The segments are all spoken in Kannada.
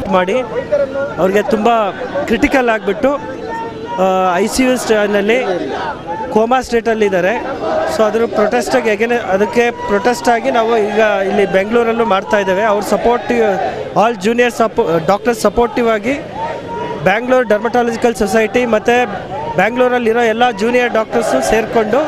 ಅಡ್ಮಿಟ್ ಮಾಡಿ ಅವ್ರಿಗೆ ತುಂಬ ಕ್ರಿಟಿಕಲ್ ಆಗಿಬಿಟ್ಟು ಐ ಸಿ ಯು ಸ್ಟೇನಲ್ಲಿ ಕೋಮಾ ಸ್ಟೇಟಲ್ಲಿದ್ದಾರೆ ಸೊ ಅದ್ರ ಪ್ರೊಟೆಸ್ಟಾಗಿ ಹೇಗೆ ಅದಕ್ಕೆ ಪ್ರೊಟೆಸ್ಟ್ ಆಗಿ ನಾವು ಈಗ ಇಲ್ಲಿ ಬೆಂಗಳೂರಲ್ಲೂ ಮಾಡ್ತಾ ಇದ್ದೇವೆ ಅವ್ರ ಸಪೋರ್ಟಿವ್ ಆಲ್ ಜೂನಿಯರ್ ಸಪೋ ಡಾಕ್ಟರ್ಸ್ ಸಪೋರ್ಟಿವ್ ಆಗಿ ಬ್ಯಾಂಗ್ಳೂರ್ ಡರ್ಮಟಾಲಜಿಕಲ್ ಸೊಸೈಟಿ ಮತ್ತು ಬ್ಯಾಂಗ್ಳೂರಲ್ಲಿರೋ ಎಲ್ಲ ಜೂನಿಯರ್ ಡಾಕ್ಟರ್ಸು ಸೇರಿಕೊಂಡು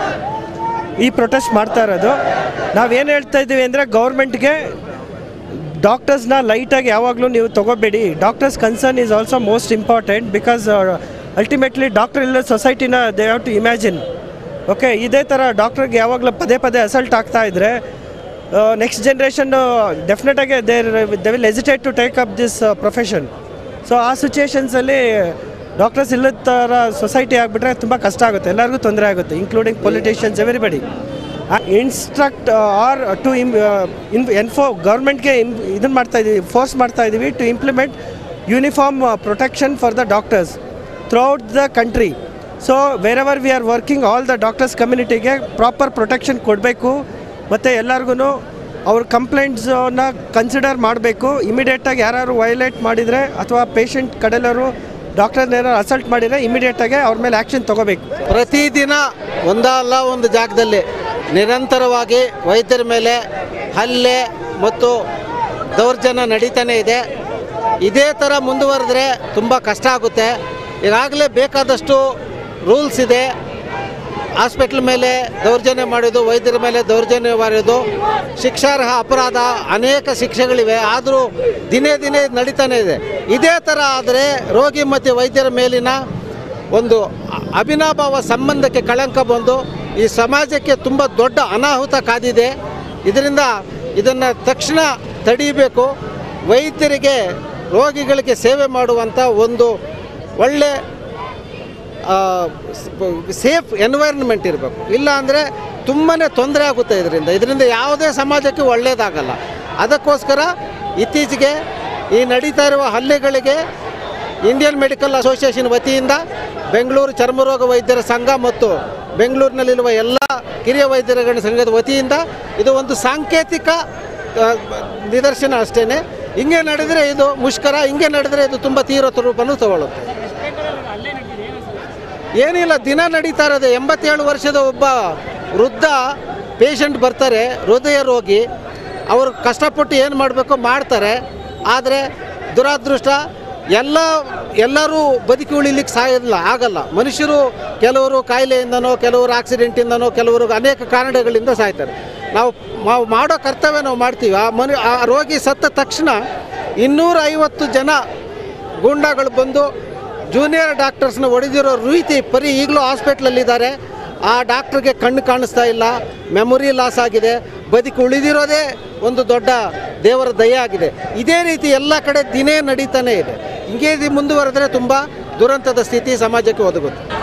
ಈ ಪ್ರೊಟೆಸ್ಟ್ ಮಾಡ್ತಾ ಇರೋದು ನಾವೇನು ಹೇಳ್ತಾ ಇದ್ದೀವಿ ಅಂದರೆ ಗೌರ್ಮೆಂಟ್ಗೆ ಡಾಕ್ಟರ್ಸ್ನ ಲೈಟಾಗಿ ಯಾವಾಗಲೂ ನೀವು ತೊಗೋಬೇಡಿ doctors concern is also most important because ultimately doctor ಇಲ್ಲ ಸೊಸೈಟಿನ they have to imagine okay ಇದೇ ಥರ ಡಾಕ್ಟ್ರಿಗೆ ಯಾವಾಗಲೂ ಪದೇ ಪದೇ ಅಸಲ್ಟ್ ಆಗ್ತಾ ಇದ್ದರೆ ನೆಕ್ಸ್ಟ್ ಜನ್ರೇಷನ್ ಡೆಫಿನೆಟಾಗಿ there they will hesitate to take up this profession so ಆ ಸಿಚುಯೇಷನ್ಸಲ್ಲಿ ಡಾಕ್ಟರ್ಸ್ ಇಲ್ಲದ ಥರ ಸೊಸೈಟಿ ಆಗಿಬಿಟ್ರೆ ತುಂಬ ಕಷ್ಟ ಆಗುತ್ತೆ ಎಲ್ಲರಿಗೂ ತೊಂದರೆ ಆಗುತ್ತೆ including politicians everybody instruct are to ಇಮ್ ಇನ್ ಎನ್ಫೋ ಗೌರ್ಮೆಂಟ್ಗೆ ಇನ್ ಇದನ್ನು ಮಾಡ್ತಾ ಇದ್ದೀವಿ ಫೋರ್ಸ್ ಮಾಡ್ತಾ ಇದ್ದೀವಿ to implement uniform protection for the doctors throughout the country so wherever we are working all the doctors ಕಮ್ಯುನಿಟಿಗೆ ಪ್ರಾಪರ್ ಪ್ರೊಟೆಕ್ಷನ್ ಕೊಡಬೇಕು ಮತ್ತು ಎಲ್ಲರಿಗೂ ಅವ್ರ ಕಂಪ್ಲೇಂಟ್ಸನ್ನ ಕನ್ಸಿಡರ್ ಮಾಡಬೇಕು ಇಮಿಡಿಯೇಟಾಗಿ ಯಾರು ವೈಲೇಟ್ ಮಾಡಿದರೆ ಅಥವಾ ಪೇಷಂಟ್ ಕಡೆಯವರು ಡಾಕ್ಟರ್ನ ಏನಾರು ಅಸಲ್ಟ್ ಮಾಡಿದರೆ ಇಮಿಡಿಯೇಟಾಗಿ ಅವ್ರ ಮೇಲೆ ಆ್ಯಕ್ಷನ್ ತೊಗೋಬೇಕು ಪ್ರತಿದಿನ ಒಂದಲ್ಲ ಒಂದು ಜಾಗದಲ್ಲಿ ನಿರಂತರವಾಗಿ ವೈದ್ಯರ ಮೇಲೆ ಹಲ್ಲೆ ಮತ್ತು ದೌರ್ಜನ್ಯ ನಡೀತಾನೆ ಇದೆ ಇದೇ ಥರ ಮುಂದುವರೆದ್ರೆ ತುಂಬ ಕಷ್ಟ ಆಗುತ್ತೆ ಈಗಾಗಲೇ ಬೇಕಾದಷ್ಟು ರೂಲ್ಸ್ ಇದೆ ಹಾಸ್ಪಿಟ್ಲ್ ಮೇಲೆ ದೌರ್ಜನ್ಯ ಮಾಡೋದು ವೈದ್ಯರ ಮೇಲೆ ದೌರ್ಜನ್ಯ ಮಾಡೋದು ಶಿಕ್ಷಾರ್ಹ ಅಪರಾಧ ಅನೇಕ ಶಿಕ್ಷೆಗಳಿವೆ ಆದರೂ ದಿನೇ ದಿನೇ ನಡೀತಾನೆ ಇದೆ ಇದೇ ಥರ ಆದರೆ ರೋಗಿ ಮತ್ತು ವೈದ್ಯರ ಮೇಲಿನ ಒಂದು ಅ- ಅವಿನಾಭಾವ ಸಂಬಂಧಕ್ಕೆ ಕಳಂಕ ಬಂದು ಈ ಸಮಾಜಕ್ಕೆ ತುಂಬ ದೊಡ್ಡ ಅನಾಹುತ ಕಾದಿದೆ ಇದರಿಂದ ಇದನ್ನು ತಕ್ಷಣ ತಡೀಬೇಕು ವೈದ್ಯರಿಗೆ ರೋಗಿಗಳಿಗೆ ಸೇವೆ ಮಾಡುವಂಥ ಒಂದು ಒಳ್ಳೆ ಸೇಫ್ ಎನ್ವೈರ್ನ್ಮೆಂಟ್ ಇರಬೇಕು ಇಲ್ಲ ಅಂದರೆ ತುಂಬಾ ತೊಂದರೆ ಆಗುತ್ತೆ ಇದರಿಂದ ಇದರಿಂದ ಯಾವುದೇ ಸಮಾಜಕ್ಕೆ ಒಳ್ಳೆಯದಾಗಲ್ಲ ಅದಕ್ಕೋಸ್ಕರ ಇತ್ತೀಚೆಗೆ ಈ ನಡೀತಾ ಇರುವ ಹಲ್ಲೆಗಳಿಗೆ ಇಂಡಿಯನ್ ಮೆಡಿಕಲ್ ಅಸೋಸಿಯೇಷನ್ ವತಿಯಿಂದ ಬೆಂಗಳೂರು ಚರ್ಮರೋಗ ವೈದ್ಯರ ಸಂಘ ಮತ್ತು ಬೆಂಗಳೂರಿನಲ್ಲಿರುವ ಎಲ್ಲ ಕಿರಿಯ ವೈದ್ಯರ ಸಂಘದ ವತಿಯಿಂದ ಇದು ಒಂದು ಸಾಂಕೇತಿಕ ಆ, ನಿದರ್ಶನ ಅಷ್ಟೇ ಹಿಂಗೆ ನಡೆದರೆ ಇದು ಮುಷ್ಕರ ಹಿಂಗೆ ನಡೆದರೆ ಇದು ತುಂಬ ತೀವ್ರ ರೂಪವನ್ನು ತಗೊಳ್ಳುತ್ತೆ ಏನಿಲ್ಲ ದಿನ ನಡೀತಾ ಇರೋದು ಎಂಬತ್ತೇಳು ವರ್ಷದ ಒಬ್ಬ ವೃದ್ಧ ಪೇಷಂಟ್ ಬರ್ತಾರೆ ಹೃದಯ ರೋಗಿ ಅವರು ಕಷ್ಟಪಟ್ಟು ಏನು ಮಾಡಬೇಕು ಮಾಡ್ತಾರೆ ಆದರೆ ದುರಾದೃಷ್ಟ ಎಲ್ಲ ಎಲ್ಲರೂ ಬದುಕಿ ಉಳಿಲಿಕ್ಕೆ ಸಾಯೋದಿಲ್ಲ ಆಗಲ್ಲ ಮನುಷ್ಯರು ಕೆಲವರು ಕಾಯಿಲೆಯಿಂದನೋ ಕೆಲವರು ಆಕ್ಸಿಡೆಂಟಿಂದನೋ ಕೆಲವರು ಅನೇಕ ಕಾರಣಗಳಿಂದ ಸಾಯ್ತಾರೆ ನಾವು ನಾವು ಮಾಡೋ ಕರ್ತವ್ಯ ನಾವು ಮಾಡ್ತೀವಿ ಆ ಮನು ಆ ರೋಗಿ ಸತ್ತ ತಕ್ಷಣ ಇನ್ನೂರ ಐವತ್ತು ಜನ ಗೂಂಡಾಗಳು ಬಂದು ಜೂನಿಯರ್ ಡಾಕ್ಟರ್ಸ್ನ ಹೊಡೆದಿರೋ ರೀತಿ ಪರಿ ಈಗಲೂ ಹಾಸ್ಪಿಟ್ಲಲ್ಲಿದ್ದಾರೆ ಆ ಡಾಕ್ಟ್ರಿಗೆ ಕಣ್ಣು ಕಾಣಿಸ್ತಾ ಇಲ್ಲ ಮೆಮೊರಿ ಲಾಸ್ ಆಗಿದೆ ಬದುಕಿ ಉಳಿದಿರೋದೇ ಒಂದು ದೊಡ್ಡ ದೇವರ ದಯೆ ಆಗಿದೆ ಇದೇ ರೀತಿ ಎಲ್ಲ ಕಡೆ ದಿನೇ ನಡೀತಾನೆ ಇದೆ ಹಿಂಗೆ ಇದು ಮುಂದುವರೆದ್ರೆ ತುಂಬ ದುರಂತದ ಸ್ಥಿತಿ ಸಮಾಜಕ್ಕೆ ಒದಗುತ್ತೆ